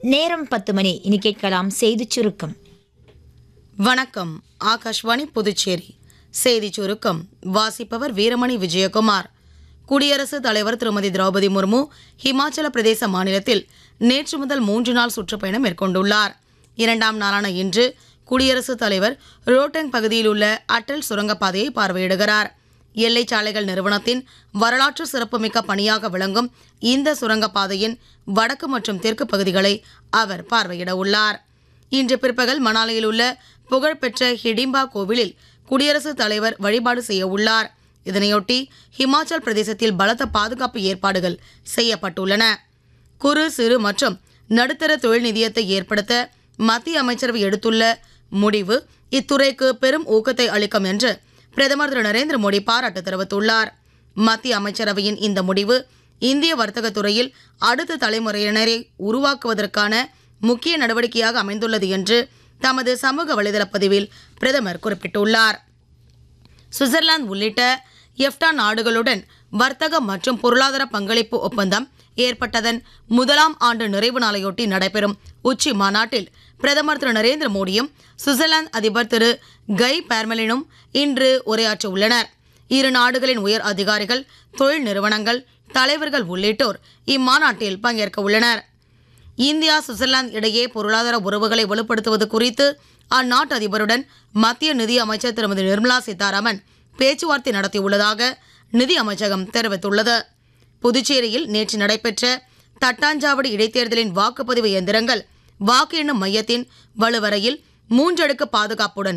நேரம் பத்து மணி இனி கேட்கலாம் செய்திச் சுருக்கம் வணக்கம் ஆகாஷ்வாணி புதுச்சேரி செய்தி சுருக்கம் வாசிப்பவர் வீரமணி விஜயகுமார் குடியரசுத் தலைவர் திருமதி திரௌபதி முர்மு ஹிமாச்சல பிரதேச மாநிலத்தில் நேற்று முதல் மூன்று நாள் சுற்றுப்பயணம் மேற்கொண்டுள்ளார் இரண்டாம் நாளான இன்று குடியரசுத் தலைவர் ரோட்டங் பகுதியில் உள்ள அட்டல் சுரங்கப்பாதையை பார்வையிடுகிறார் எல்லை சாலைகள் நிறுவனத்தின் வரலாற்று சிறப்புமிக்க பணியாக விளங்கும் இந்த சுரங்கப்பாதையின் வடக்கு மற்றும் தெற்கு பகுதிகளை அவர் பார்வையிட உள்ளார் இன்று பிற்பகல் மணாலியில் உள்ள புகழ்பெற்ற ஹிடிம்பா கோவிலில் குடியரசுத் தலைவர் வழிபாடு செய்ய உள்ளார் இதனையொட்டி ஹிமாச்சல் பிரதேசத்தில் பலத்த பாதுகாப்பு ஏற்பாடுகள் செய்யப்பட்டுள்ளன குறு சிறு மற்றும் நடுத்தர தொழில் நிதியத்தை ஏற்படுத்த மத்திய அமைச்சரவை எடுத்துள்ள முடிவு இத்துறைக்கு பெரும் ஊக்கத்தை அளிக்கும் என்று பிரதமர் திரு நரேந்திர மோடி பாராட்டு தெரிவித்துள்ளார் மத்திய அமைச்சரவையின் இந்த முடிவு இந்திய வர்த்தகத் துறையில் அடுத்த தலைமுறையினரை உருவாக்குவதற்கான முக்கிய நடவடிக்கையாக அமைந்துள்ளது என்று தமது சமூக வலைதள பதிவில் பிரதமர் குறிப்பிட்டுள்ளார் சுவிட்சர்லாந்து உள்ளிட்ட எஃப்டா நாடுகளுடன் வர்த்தக மற்றும் பொருளாதார பங்களிப்பு ஒப்பந்தம் ஏற்பட்டதன் முதலாம் ஆண்டு நிறைவு நாளையொட்டி நடைபெறும் உச்சி மாநாட்டில் பிரதமர் திரு நரேந்திர மோடியும் சுவிட்சர்லாந்து அதிபர் திரு கை பேர்மெலினும் இன்று உரையாற்ற உள்ளனர் இரு நாடுகளின் உயர் அதிகாரிகள் தொழில் நிறுவனங்கள் தலைவர்கள் உள்ளிட்டோர் இம்மாநாட்டில் பங்கேற்க உள்ளனர் இந்தியா சுவிட்சர்லாந்து இடையே பொருளாதார உறவுகளை வலுப்படுத்துவது குறித்து அந்நாட்டு அதிபருடன் மத்திய நிதி அமைச்சர் திருமதி நிர்மலா சீதாராமன் பேச்சுவார்த்தை நடத்தியுள்ளதாக நிதி அமைச்சகம் தெரிவித்துள்ளது புதுச்சேரியில் நேற்று நடைபெற்ற தட்டாஞ்சாவடி இடைத்தேர்தலின் வாக்குப்பதிவு இயந்திரங்கள் வாக்கு எண்ணும் மையத்தின் வலுவறையில் மூன்றடுக்கு பாதுகாப்புடன்